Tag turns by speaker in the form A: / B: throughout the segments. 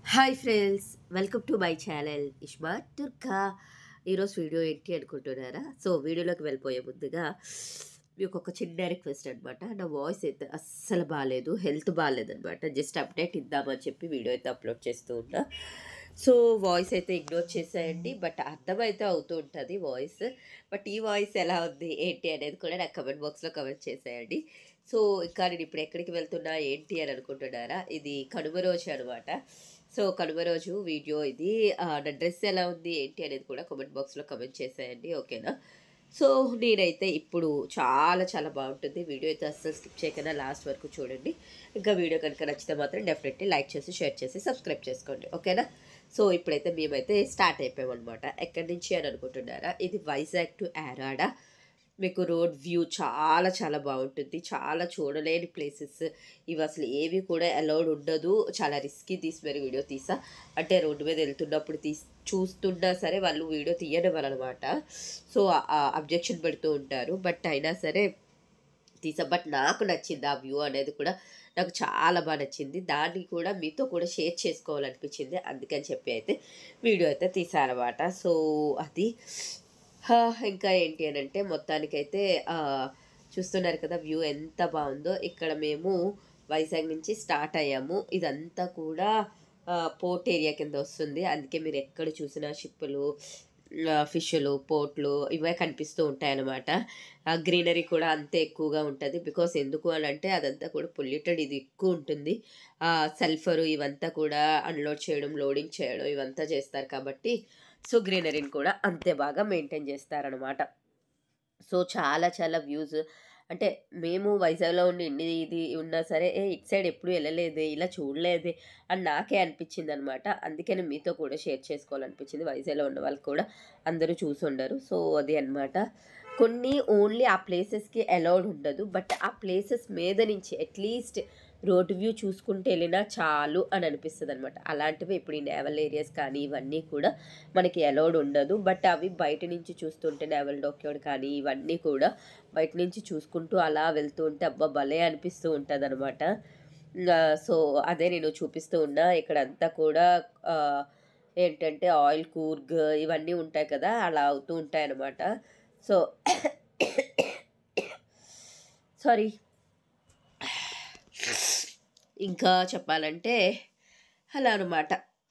A: hi friends welcome to my channel Ishma Turka ఈరోజు video ఏంటి అనుకుంటున్నారా సో వీడియోలోకి వెళ్ళిపోయే ముందుగా మీకు ఒక చిన్న రిక్వెస్ట్ అనమాట నా వాయిస్ అయితే అస్సలు బాగాలేదు హెల్త్ బాగాలేదనమాట జస్ట్ అప్డేట్ ఇద్దామని చెప్పి వీడియో అయితే అప్లోడ్ చేస్తూ ఉన్నా సో వాయిస్ అయితే ఇగ్నోర్ చేసేయండి బట్ అర్థమైతే అవుతూ ఉంటుంది వాయిస్ బట్ ఈ వాయిస్ ఎలా ఉంది ఏంటి అనేది కూడా నాకు కమెంట్ బాక్స్లో కమెంట్ చేసేయండి సో ఇంకా నేను ఇప్పుడు ఎక్కడికి వెళ్తున్నా ఏంటి అని అనుకుంటున్నారా ఇది కనుమ రోజు అనమాట సో కనుమ రోజు వీడియో ఇది ఆ, నా డ్రెస్ ఎలా ఉంది ఏంటి అనేది కూడా కామెంట్ బాక్స్లో కమెంట్ చేసేయండి ఓకేనా సో నేనైతే ఇప్పుడు చాలా చాలా బాగుంటుంది వీడియో అయితే అస్సలు స్కిప్ చేయకుండా లాస్ట్ వరకు చూడండి ఇంకా వీడియో కనుక నచ్చితే మాత్రం డెఫినెట్లీ లైక్ చేసి షేర్ చేసి సబ్స్క్రైబ్ చేసుకోండి ఓకేనా సో ఇప్పుడైతే మేమైతే స్టార్ట్ అయిపోయామన్నమాట ఎక్కడి నుంచి అని అనుకుంటున్నారా ఇది వైజాగ్ టు యారాడ మీకు రోడ్ వ్యూ చాలా చాలా బాగుంటుంది చాలా చూడలేని ప్లేసెస్ ఇవి అసలు ఏవి కూడా అలౌడ్ ఉండదు చాలా రిస్కీ తీసి మరి వీడియో తీసా అంటే రోడ్డు మీద వెళ్తున్నప్పుడు తీసి చూస్తున్నా సరే వాళ్ళు వీడియో తీయనివ్వరు అనమాట సో అబ్జెక్షన్ పెడుతూ ఉంటారు బట్ అయినా సరే తీసా బట్ నాకు నచ్చింది ఆ వ్యూ అనేది కూడా నాకు చాలా బాగా నచ్చింది దాన్ని కూడా మీతో కూడా షేర్ చేసుకోవాలనిపించింది అందుకని చెప్పి అయితే వీడియో అయితే తీసానమాట సో అది హా, ఇంకా ఏంటి అని అంటే మొత్తానికైతే ఆ, చూస్తున్నారు కదా వ్యూ ఎంత బాగుందో ఇక్కడ మేము వైజాగ్ నుంచి స్టార్ట్ అయ్యాము ఇదంతా కూడా పోర్ట్ ఏరియా కింద వస్తుంది అందుకే మీరు ఎక్కడ చూసినా షిప్పులు ఫిష్లు పోట్లు ఇవే కనిపిస్తూ ఉంటాయన్నమాట ఆ గ్రీనరీ కూడా అంతే ఎక్కువగా ఉంటుంది బికాస్ ఎందుకు అని అంటే అదంతా కూడా పొల్యూటెడ్ ఇది ఎక్కువ ఉంటుంది సల్ఫర్ ఇవంతా కూడా అన్లోడ్ చేయడం లోడింగ్ చేయడం ఇవంతా చేస్తారు కాబట్టి సో గ్రీనరీని కూడా అంతే బాగా మెయింటైన్ చేస్తారనమాట సో చాలా చాలా వ్యూస్ అంటే మేము వైజాగ్లో ఉండి ఇన్ని ఇది ఉన్నా సరే ఏ ఇటు సైడ్ ఎప్పుడు వెళ్ళలేదే ఇలా చూడలేదే అని నాకే అనిపించింది అనమాట అందుకని మీతో కూడా షేర్ చేసుకోవాలనిపించింది వైజాగ్లో ఉన్న వాళ్ళు కూడా అందరూ చూసి ఉండరు సో అది అన్నమాట కొన్ని ఓన్లీ ఆ ప్లేసెస్కి అలౌడ్ ఉండదు బట్ ఆ ప్లేసెస్ మీద నుంచి అట్లీస్ట్ రోడ్ వ్యూ చూసుకుంటూ వెళ్ళినా చాలు అని అనిపిస్తుంది అనమాట అలాంటివి ఇప్పుడు ఈ నేవల్ ఏరియాస్ కానీ ఇవన్నీ కూడా మనకి అలౌడ్ ఉండదు బట్ అవి బయట నుంచి చూస్తుంటే నేవల్ డోక్యోడ్ కానీ ఇవన్నీ కూడా బయట నుంచి చూసుకుంటూ అలా వెళ్తూ ఉంటే అబ్బా భలే అనిపిస్తూ ఉంటుంది అనమాట సో అదే నేను చూపిస్తూ ఉన్నా ఇక్కడ అంతా కూడా ఆ, ఏంటంటే ఆయిల్ కూర్గ్ ఇవన్నీ ఉంటాయి కదా అలా అవుతూ ఉంటాయి అనమాట సో సారీ ఇంకా చెప్పాలంటే అలా అనమాట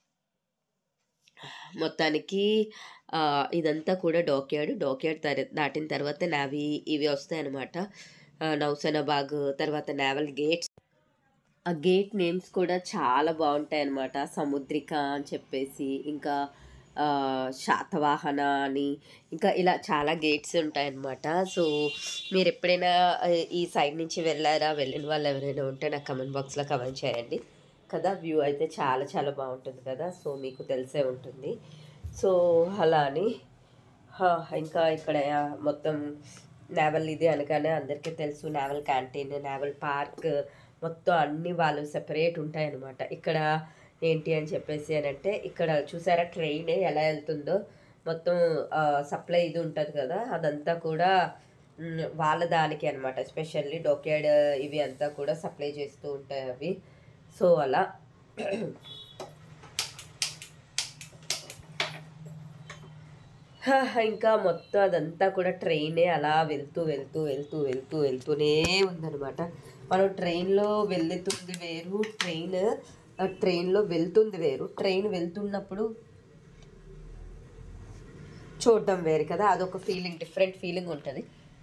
A: మొత్తానికి ఆ, ఇదంతా కూడా డాక్యార్డ్ డాక్యార్డ్ తర దాటిన తర్వాత నావీ ఇవి వస్తాయన్నమాట ఆ, నౌసెనాబాగ్ తర్వాత నావల్ గేట్స్ ఆ గేట్ నేమ్స్ కూడా చాలా బాగుంటాయి అన్నమాట సముద్రిక అని చెప్పేసి ఇంకా ఆ, శాతవాహన అని ఇంకా ఇలా చాలా గేట్స్ ఉంటాయన్నమాట సో మీరు ఎప్పుడైనా ఆ, ఈ సైడ్ నుంచి వెళ్ళారా వెళ్ళిన వాళ్ళు ఎవరైనా ఉంటే నాకు కమెంట్ బాక్స్లో కమెంట్ చేయండి కదా వ్యూ అయితే చాలా చాలా బాగుంటుంది కదా సో మీకు తెలిసే ఉంటుంది సో అలా అని హా, ఇంకా ఇక్కడ మొత్తం నావల్ ఇది అనగానే అందరికీ తెలుసు నావల్ క్యాంటీన్ నావల్ పార్క్ మొత్తం అన్ని వాళ్ళు సెపరేట్ ఉంటాయి అన్నమాట ఇక్కడ ఏంటి అని చెప్పేసి అని అంటే ఇక్కడ చూసారా ట్రైన్ ఎలా వెళ్తుందో మొత్తం సప్లై ఇది ఉంటుంది కదా అదంతా కూడా మ్, వాళ్ళ దానికి అనమాట ఎస్పెషల్లీ డోకేడ్ ఇవి అంతా కూడా సప్లై చేస్తూ ఉంటాయి అవి సో అలా హా, ఇంకా మొత్తం అదంతా కూడా ట్రైనే అలా వెళ్తూ వెళ్తూ వెళ్తూ వెళ్తూ వెళ్తూనే ఉందన్నమాట మనం ట్రైన్లో వెళ్తుంది వేరు ట్రైన్ ఆ ట్రైన్లో వెళ్తుంది వేరు ట్రైన్ వెళ్తున్నప్పుడు చూడడం వేరు కదా అదొక ఫీలింగ్ డిఫరెంట్ ఫీలింగ్ ఉంటుంది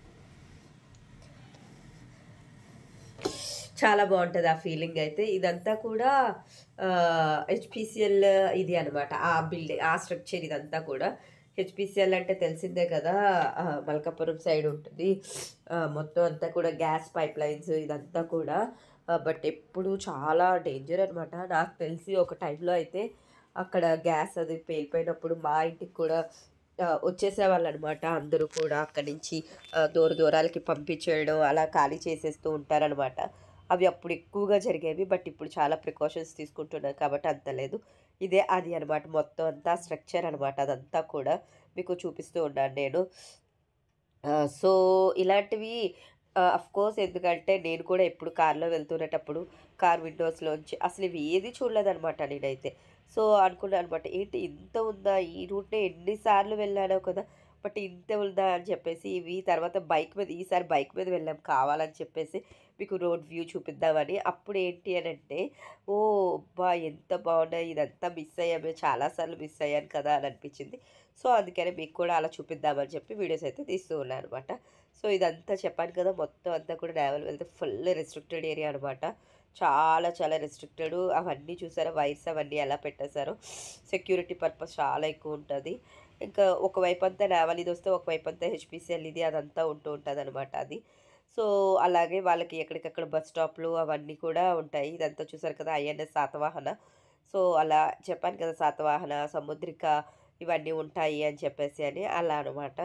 A: చాలా బాగుంటుంది ఆ ఫీలింగ్ అయితే ఇదంతా కూడా హెచ్పిసిఎల్ ఇది అనమాట ఆ బిల్డింగ్ ఆ స్ట్రక్చర్ ఇదంతా కూడా హెచ్పిసిఎల్ అంటే తెలిసిందే కదా ఆ, మల్కాపురం సైడ్ ఉంటుంది ఆ, మొత్తం అంతా కూడా గ్యాస్ పైప్ లైన్స్ ఇదంతా కూడా బట్ ఎప్పుడు చాలా డేంజర్ అనమాట నాకు తెలిసి ఒక టైంలో అయితే అక్కడ గ్యాస్ అది పేలిపోయినప్పుడు మా ఇంటికి కూడా ఆ, వచ్చేసేవాళ్ళు అనమాట అందరూ కూడా అక్కడి నుంచి ఆ, దూర దూరాలకి పంపించేయడం అలా ఖాళీ చేసేస్తూ ఉంటారనమాట అవి అప్పుడు ఎక్కువగా జరిగేవి బట్ ఇప్పుడు చాలా ప్రికాషన్స్ తీసుకుంటున్నారు కాబట్టి అంత లేదు ఇదే అది అనమాట మొత్తం అంతా స్ట్రక్చర్ అనమాట అదంతా కూడా మీకు చూపిస్తూ ఉన్నాను నేను సో ఇలాంటివి అఫ్ కోర్స్ ఎందుకంటే నేను కూడా ఎప్పుడు కార్లో వెళ్తున్నటప్పుడు కార్ విండోస్లోంచి అసలు ఇవి ఏది చూడలేదనమాట నేనైతే సో అనుకున్నాను అనమాట ఏంటి ఇంత ఉందా ఈ రూట్నే ఎన్నిసార్లు వెళ్ళానో కదా బట్ ఇంత ఉందా అని చెప్పేసి ఇవి తర్వాత బైక్ మీద ఈసారి బైక్ మీద వెళ్ళాం కావాలని చెప్పేసి మీకు రోడ్ వ్యూ చూపిద్దామని అప్పుడు ఏంటి అని అంటే ఓ అబ్బా ఎంత బాగున్నాయి ఇదంతా మిస్ అయ్యామే చాలాసార్లు మిస్ అయ్యాను కదా అని అనిపించింది సో అందుకని మీకు కూడా అలా చూపిద్దామని చెప్పి వీడియోస్ అయితే తీస్తూ ఉన్నాను అనమాట సో ఇదంతా చెప్పాను కదా మొత్తం అంతా కూడా నేవల్ వెళ్తే ఫుల్ రెస్ట్రిక్టెడ్ ఏరియా అనమాట చాలా చాలా రెస్ట్రిక్టెడ్ అవన్నీ చూసారా వైర్స్ అవన్నీ ఎలా పెట్టేశారో సెక్యూరిటీ పర్పస్ చాలా ఎక్కువ ఉంటుంది ఇంకా ఒకవైపు అంతా నేవల్ ఇది వస్తే ఒకవైపు అంతా హెచ్పిసిఎల్ ఇది అదంతా ఉంటూ ఉంటుంది అనమాట అది సో అలాగే వాళ్ళకి ఎక్కడికక్కడ బస్ స్టాప్లు అవన్నీ కూడా ఉంటాయి ఇదంతా చూసారు కదా ఐఎన్ఎస్ శాతవాహన సో అలా చెప్పాను కదా శాతవాహన సముద్రిక ఇవన్నీ ఉంటాయి అని చెప్పేసి అని అలా అనమాట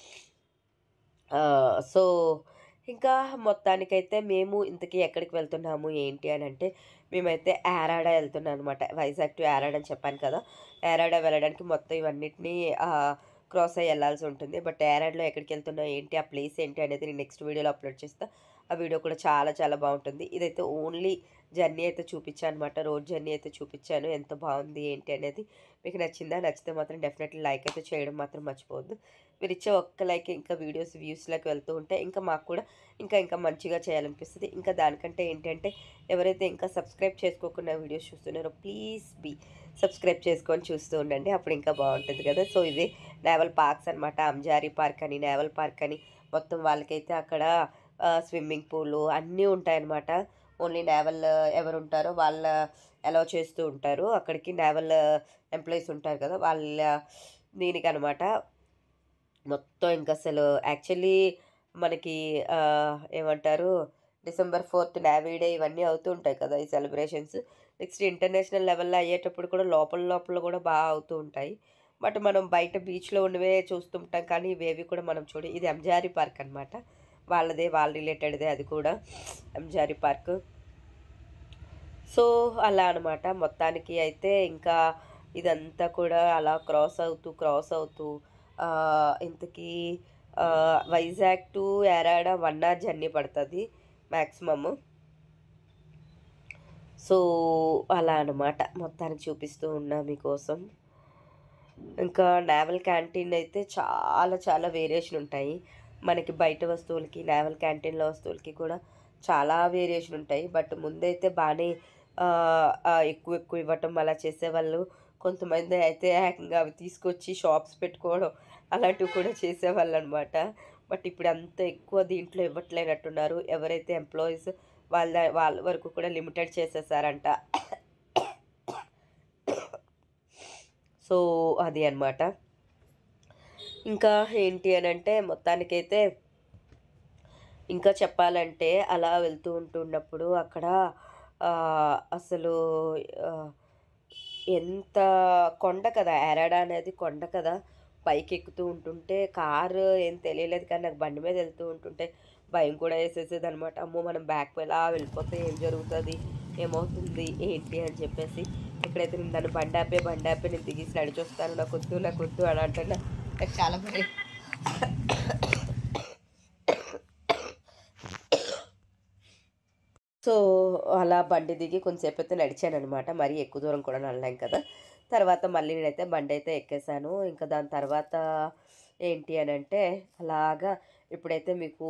A: సో ఇంకా మొత్తానికైతే మేము ఇంతకీ ఎక్కడికి వెళ్తున్నాము ఏంటి అని అంటే మేమైతే యారాడ వెళ్తున్నాం అనమాట వైజాగ్ టు యారాడ అని చెప్పాను కదా యారాడ వెళ్ళడానికి మొత్తం ఇవన్నిటిని క్రాస్ అయ్యి వెళ్ళాల్సి ఉంటుంది బట్ యారాడ్లో ఎక్కడికి వెళ్తున్నా ఏంటి ఆ ప్లేస్ ఏంటి అనేది నేను నెక్స్ట్ వీడియోలో అప్లోడ్ చేస్తా ఆ వీడియో కూడా చాలా చాలా బాగుంటుంది ఇదైతే ఓన్లీ జర్నీ అయితే చూపించాను అనమాట రోడ్ జర్నీ అయితే చూపించాను ఎంత బాగుంది ఏంటి అనేది మీకు నచ్చిందా నచ్చితే మాత్రం డెఫినెట్లీ లైక్ అయితే చేయడం మాత్రం మర్చిపోవద్దు మీరు ఇచ్చే ఒక్క లైక్ ఇంకా వీడియోస్ వ్యూస్లోకి వెళ్తూ ఉంటే ఇంకా మాకు కూడా ఇంకా ఇంకా మంచిగా చేయాలనిపిస్తుంది ఇంకా దానికంటే ఏంటంటే ఎవరైతే ఇంకా సబ్స్క్రైబ్ చేసుకోకుండా వీడియోస్ చూస్తున్నారో ప్లీజ్ బీ సబ్స్క్రైబ్ చేసుకొని చూస్తూ ఉండండి అప్పుడు ఇంకా బాగుంటుంది కదా సో ఇది నేవల్ పార్క్స్ అనమాట అంజారీ పార్క్ అని నేవల్ పార్క్ అని మొత్తం వాళ్ళకైతే అక్కడ స్విమ్మింగ్ పూలు అన్నీ ఉంటాయన్నమాట ఓన్లీ నేవల్ ఎవరు ఉంటారో వాళ్ళ అలౌ చేస్తూ ఉంటారు అక్కడికి నేవల్ ఎంప్లాయీస్ ఉంటారు కదా వాళ్ళ దీనికి అనమాట మొత్తం ఇంకా అసలు యాక్చువల్లీ మనకి ఆ, ఏమంటారు డిసెంబర్ ఫోర్త్ నావీ డే ఇవన్నీ అవుతూ ఉంటాయి కదా ఈ సెలబ్రేషన్స్ నెక్స్ట్ ఇంటర్నేషనల్ లెవెల్లో అయ్యేటప్పుడు కూడా లోపల లోపల కూడా బాగా అవుతూ ఉంటాయి బట్ మనం బయట బీచ్లో ఉన్నవే చూస్తుంటాం కానీ ఇవేవి కూడా మనం చూడ ఇది ఎంజారీ పార్క్ అనమాట వాళ్ళదే వాళ్ళ రిలేటెడ్దే అది కూడా ఎంజారీ పార్క్ సో అలా అనమాట మొత్తానికి అయితే ఇంకా ఇదంతా కూడా అలా క్రాస్ అవుతూ క్రాస్ అవుతూ ఆ, ఇంతకీ ఆ, Vizag to Yarada one hour journey పడుతుంది మ్యాక్సిమము సో అలా అనమాట మొత్తానికి చూపిస్తూ ఉన్నా మీకోసం ఇంకా నావల్ క్యాంటీన్ అయితే చాలా చాలా వేరియేషన్ ఉంటాయి మనకి బయట వస్తువులకి నావల్ క్యాంటీన్లో వస్తువులకి కూడా చాలా వేరియేషన్ ఉంటాయి బట్ ముందైతే బాగానే ఆ, ఆ, ఎక్కువ ఎక్కువ ఇవ్వటం అలా చేసేవాళ్ళు కొంతమంది అయితే ఏకంగా అవి తీసుకొచ్చి షాప్స్ పెట్టుకోవడం అలాంటివి కూడా చేసేవాళ్ళు అనమాట బట్ ఇప్పుడు అంత ఎక్కువ దీంట్లో ఇవ్వట్లేనట్టున్నారు ఎవరైతే ఎంప్లాయీస్ వాళ్ళ వాళ్ళ వరకు కూడా లిమిటెడ్ చేసేసారంట సో అది అన్నమాట ఇంకా ఏంటి అని అంటే మొత్తానికైతే ఇంకా చెప్పాలంటే అలా వెళ్తూ ఉంటున్నప్పుడు అక్కడ ఆ, అసలు ఆ, ఎంత కొండ కదా ఎరాడా అనేది కొండ కదా పైకి ఎక్కుతూ ఉంటుంటే కారు ఏం తెలియలేదు కానీ నాకు బండి మీద వెళ్తూ ఉంటుంటే భయం కూడా వేసేసేది అనమాట అమ్మో మనం బ్యాక్ ఎలా వెళ్ళిపోతే ఏం జరుగుతుంది ఏమవుతుంది ఏంటి అని చెప్పేసి ఎక్కడైతే నేను దాన్ని బండి ఆపే బండి ఆపే నేను దిగేసి నడిచి వస్తాను నాకు వద్దు నాకు వద్దు అని అంటున్నా నాకు చాలా భయం సో అలా బండి దిగి కొంచెంసేపు అయితే నడిచాను అనమాట మరీ ఎక్కువ దూరం కూడా నడలేం కదా తర్వాత మళ్ళీ నేనైతే బండి అయితే ఎక్కేసాను ఇంకా దాని తర్వాత ఏంటి అని అంటే అలాగా ఇప్పుడైతే మీకు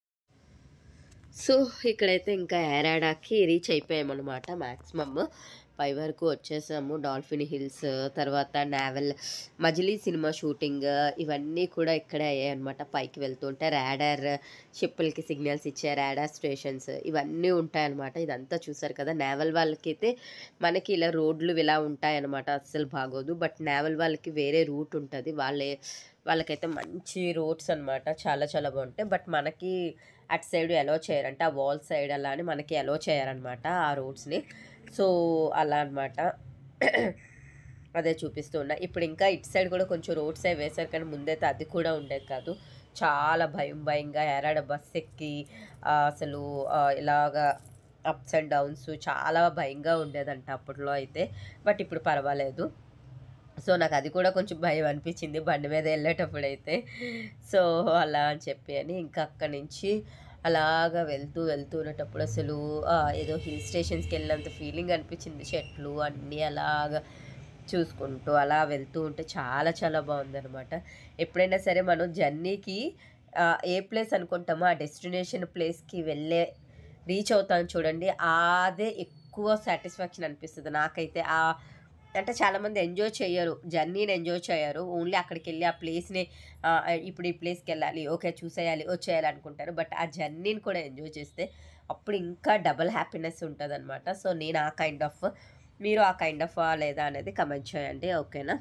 A: సో ఇక్కడైతే ఇంకా ఏరాడాకి రీచ్ అయిపోయామన్నమాట మ్యాక్సిమమ్ పై వరకు వచ్చేసాము డాల్ఫిన్ హిల్స్ తర్వాత నావెల్ మజిలీ సినిమా షూటింగ్ ఇవన్నీ కూడా ఇక్కడే అయ్యాయి అనమాట పైకి వెళ్తుంటే రాడార్ షిప్పులకి సిగ్నల్స్ ఇచ్చే రాడార్ స్టేషన్స్ ఇవన్నీ ఉంటాయన్నమాట ఇదంతా చూసారు కదా నేవల్ వాళ్ళకైతే మనకి ఇలా రోడ్లు ఇలా ఉంటాయన్నమాట అస్సలు బాగోదు బట్ నేవల్ వాళ్ళకి వేరే రూట్ ఉంటుంది వాళ్ళే వాళ్ళకైతే మంచి రోడ్స్ అన్నమాట చాలా చాలా బాగుంటాయి బట్ మనకి అటు సైడ్ ఎలో చేయరంట ఆ వాల్ సైడ్ అలా అని మనకి ఎలో చేయరనమాట ఆ రోడ్స్ని సో అలా అన్నమాట అదే చూపిస్తూ ఉన్నా ఇప్పుడు ఇంకా ఇటు సైడ్ కూడా కొంచెం రోడ్స్ అవి వేశారు కానీ ముందైతే అది కూడా ఉండేది కాదు చాలా భయం భయంగా ఎరాడ బస్ ఎక్కి ఆ, అసలు ఆ, ఇలాగా అప్స్ అండ్ డౌన్స్ చాలా భయంగా ఉండేదంట అప్పట్లో అయితే బట్ ఇప్పుడు పర్వాలేదు సో నాకు అది కూడా కొంచెం భయం అనిపించింది బండి మీద వెళ్ళేటప్పుడు అయితే సో అలా అని చెప్పి అని ఇంకా అక్కడి నుంచి అలాగా వెళ్తూ వెళ్తూ ఉన్నటప్పుడు అసలు ఆ, ఏదో హిల్ స్టేషన్స్కి వెళ్ళినంత ఫీలింగ్ అనిపించింది చెట్లు అన్నీ అలాగా చూసుకుంటూ అలా వెళ్తూ ఉంటే చాలా చాలా బాగుందనమాట ఎప్పుడైనా సరే మనం జర్నీకి ఆ, ఏ ప్లేస్ అనుకుంటామో ఆ డెస్టినేషన్ ప్లేస్కి వెళ్ళే రీచ్ అవుతాం చూడండి అదే ఎక్కువ సాటిస్ఫాక్షన్ అనిపిస్తుంది నాకైతే ఆ అంటే చాలామంది ఎంజాయ్ చేయరు జర్నీని ఎంజాయ్ చేయరు ఓన్లీ అక్కడికి వెళ్ళి ఆ ప్లేస్ని ఇప్పుడు ఈ ప్లేస్కి వెళ్ళాలి ఓకే చూసేయాలి వచ్చేయాలి అనుకుంటారు బట్ ఆ జర్నీని కూడా ఎంజాయ్ చేస్తే అప్పుడు ఇంకా డబల్ హ్యాపీనెస్ ఉంటుంది అనమాట సో నేను ఆ కైండ్ ఆఫ్ మీరు ఆ కైండ్ ఆఫ్ లేదా అనేది కమెంట్ చేయండి ఓకేనా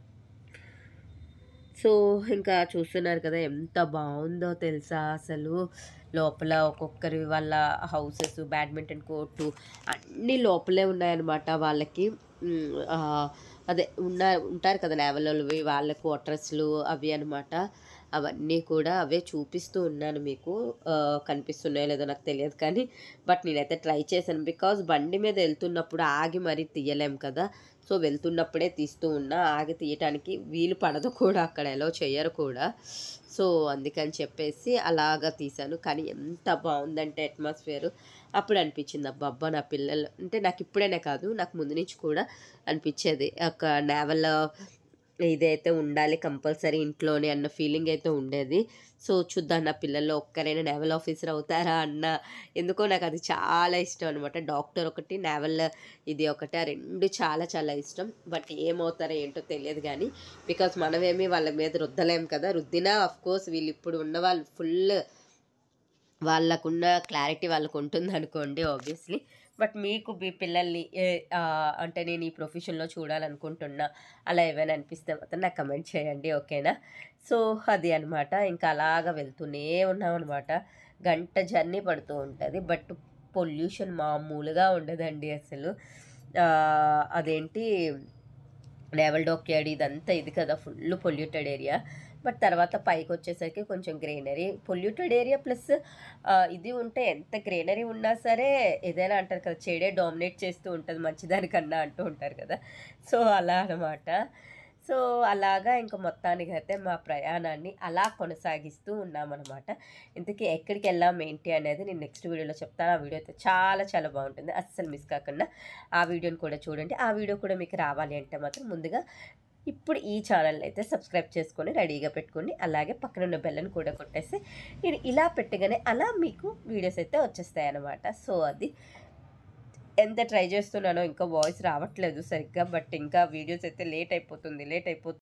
A: సో ఇంకా చూస్తున్నారు కదా ఎంత బాగుందో తెలుసా అసలు లోపల ఒక్కొక్కరి వాళ్ళ హౌసెస్ బ్యాడ్మింటన్ కోర్టు అన్నీ లోపలే ఉన్నాయన్నమాట వాళ్ళకి ఉమ్, ఆ, అదే ఉన్న ఉంటారు కదా నేవలవి వాళ్ళ క్వార్టర్స్లు అవి అనమాట అవన్నీ కూడా అవే చూపిస్తూ ఉన్నాను మీకు ఆ, కనిపిస్తున్నాయో లేదో నాకు తెలియదు కానీ బట్ నేనైతే ట్రై చేశాను బికాజ్ బండి మీద వెళ్తున్నప్పుడు ఆగి మరీ తీయలేం కదా సో వెళ్తున్నప్పుడే తీస్తూ ఉన్నా ఆగి తీయటానికి వీలు పడదు కూడా అక్కడ ఎలా చేయరు కూడా సో అందుకని చెప్పేసి అలాగా తీశాను కానీ ఎంత బాగుందంటే అట్మాస్ఫియర్ అప్పుడు అనిపించింది అబ్బా అబ్బా నా పిల్లలు అంటే నాకు ఇప్పుడేనే కాదు నాకు ముందు నుంచి కూడా అనిపించేది ఒక నేవల్ ఇదైతే ఉండాలి కంపల్సరీ ఇంట్లోనే అన్న ఫీలింగ్ అయితే ఉండేది సో చూద్దాం నా పిల్లల్లో ఒక్కరైనా నేవల్ ఆఫీసర్ అవుతారా అన్న ఎందుకో నాకు అది చాలా ఇష్టం అనమాట డాక్టర్ ఒకటి నేవల్ ఇది ఒకటి ఆ రెండు చాలా చాలా ఇష్టం బట్ ఏమవుతారో ఏంటో తెలియదు కానీ బికాస్ మనమేమి వాళ్ళ మీద రుద్దలేం కదా రుద్దినా అఫ్ కోర్స్ వీళ్ళు ఇప్పుడు ఉన్న వాళ్ళు ఫుల్ వాళ్ళకున్న క్లారిటీ వాళ్ళకు ఉంటుంది అనుకోండి ఆబ్వియస్లీ బట్ మీకు మీ పిల్లల్ని ఏ- ఆ, అంటే నేను ఈ ప్రొఫెషన్లో చూడాలనుకుంటున్నా అలా ఏమైనా అనిపిస్తే మాత్రం నాకు కమెంట్ చేయండి ఓకేనా సో అది అనమాట ఇంకా అలాగా వెళ్తూనే ఉన్నాం అనమాట గంట జర్నీ పడుతూ ఉంటుంది బట్ పొల్యూషన్ మామూలుగా ఉండదండి అసలు ఆ, అదేంటి నేవల్ డాక్యార్డ్ ఇదంతా ఇది కదా ఫుల్ పొల్యూటెడ్ ఏరియా బట్ తర్వాత పైకి వచ్చేసరికి కొంచెం గ్రీనరీ పొల్యూటెడ్ ఏరియా ప్లస్ ఇది ఉంటే ఎంత గ్రీనరీ ఉన్నా సరే ఏదైనా అంటారు కదా చెడే డామినేట్ చేస్తూ ఉంటుంది మంచిదానికన్నా అంటూ ఉంటారు కదా సో అలా అనమాట సో అలాగా ఇంకా మొత్తానికి అయితే మా ప్రయాణాన్ని అలా కొనసాగిస్తూ ఉన్నామన్నమాట ఇంతకీ ఎక్కడికి వెళ్ళాం ఏంటి అనేది నేను నెక్స్ట్ వీడియోలో చెప్తాను ఆ వీడియో అయితే చాలా చాలా బాగుంటుంది అస్సలు మిస్ కాకుండా ఆ వీడియోని కూడా చూడండి ఆ వీడియో కూడా మీకు రావాలి అంటే మాత్రం ముందుగా ఇప్పుడు ఈ ఛానల్ అయితే సబ్స్క్రైబ్ చేసుకొని రెడీగా పెట్టుకోండి అలాగే పక్కన ఉన్న బెల్లని కూడా కొట్టేసి నేను ఇలా పెట్టగానే అలా మీకు వీడియోస్ అయితే వచ్చేస్తాయి అన్నమాట సో అది ఎంత ట్రై చేస్తున్నానో ఇంకా వాయిస్ రావట్లేదు సరిగ్గా బట్ ఇంకా వీడియోస్ అయితే లేట్ అయిపోతుంది లేట్ అయిపోతుంది